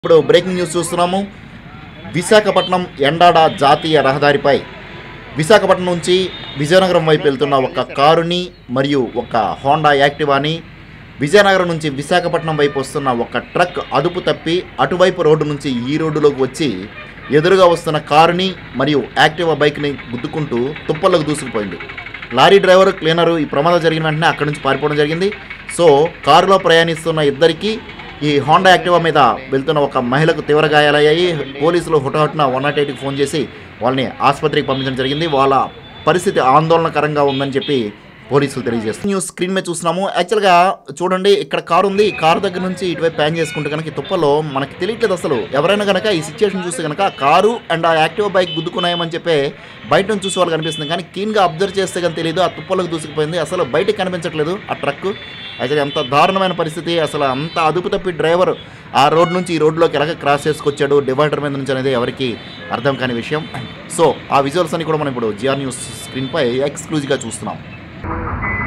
ఇప్పుడు breaking news చూస్తున్నాము విశాఖపట్నం ఎండాడ జాతీయ రహదారిపై విశాఖపట్నం నుంచి విజయనగరం వైపు వెళ్తున్న ఒక కారుని మరియు ఒక హోండా యాక్టివాని విజయనగరం నుంచి విశాఖపట్నం వైపు వస్తున్న ఒక ట్రక్ అదుపు తప్పి అటువైపు రోడ్డు నుంచి ఈ రోడ్డులోకి వచ్చి ఎదురుగా వస్తున్న కారుని మరియు యాక్టివా బైక్ని గుద్దుకుంటూ తుప్పల్లోకి దూసుకుపోయింది లారీ డ్రైవర్ క్లీనరు ఈ ప్రమాదం జరిగిన వెంటనే అక్కడి నుంచి పారిపోవడం జరిగింది సో కారులో ప్రయాణిస్తున్న ఇద్దరికి ఈ హోండా యాక్టివా మీద వెళ్తున్న ఒక మహిళకు తీవ్ర గాయాలయ్యాయి పోలీసులు హుటాహుటిన వన్ నాట్ ఎయిట్కి ఫోన్ చేసి వాళ్ళని ఆసుపత్రికి పంపించడం జరిగింది వాళ్ళ పరిస్థితి ఆందోళనకరంగా ఉందని చెప్పి పోలీసులు తెలియజేస్తారు న్యూస్ స్క్రీన్ మీద చూస్తున్నాము యాక్చువల్గా చూడండి ఇక్కడ కారు ఉంది ఈ కారు దగ్గర నుంచి ఇటువైపు ప్యాన్ చేసుకుంటే కనుక ఈ తుప్పలో మనకి తెలియట్లేదు అసలు ఎవరైనా కనుక ఈ సిచ్యువేషన్ చూస్తే కనుక ఆ కారు అండ్ ఆ యాక్టివ్ బైక్ గుద్దుకున్నాయని చెప్పి బయట నుంచి చూసే వాళ్ళు కనిపిస్తుంది కానీ కీన్గా అబ్జర్వ్ చేస్తే కానీ తెలియదు ఆ తుప్పలోకి దూసుకుపోయింది అసలు బయటకు కనిపించట్లేదు ఆ ట్రక్ అయితే ఎంత దారుణమైన పరిస్థితి అసలు అంత అదుపు తప్పి డ్రైవర్ ఆ రోడ్ నుంచి ఈ రోడ్లోకి ఎలాగ క్రాస్ చేసుకొచ్చాడు డివైడర్ మీద నుంచి అనేది ఎవరికి అర్థం కాని విషయం సో ఆ విజువల్స్ అన్ని కూడా మనం ఇప్పుడు జిఆర్ న్యూస్ స్క్రీన్పై ఎక్స్క్లూజివ్గా చూస్తున్నాం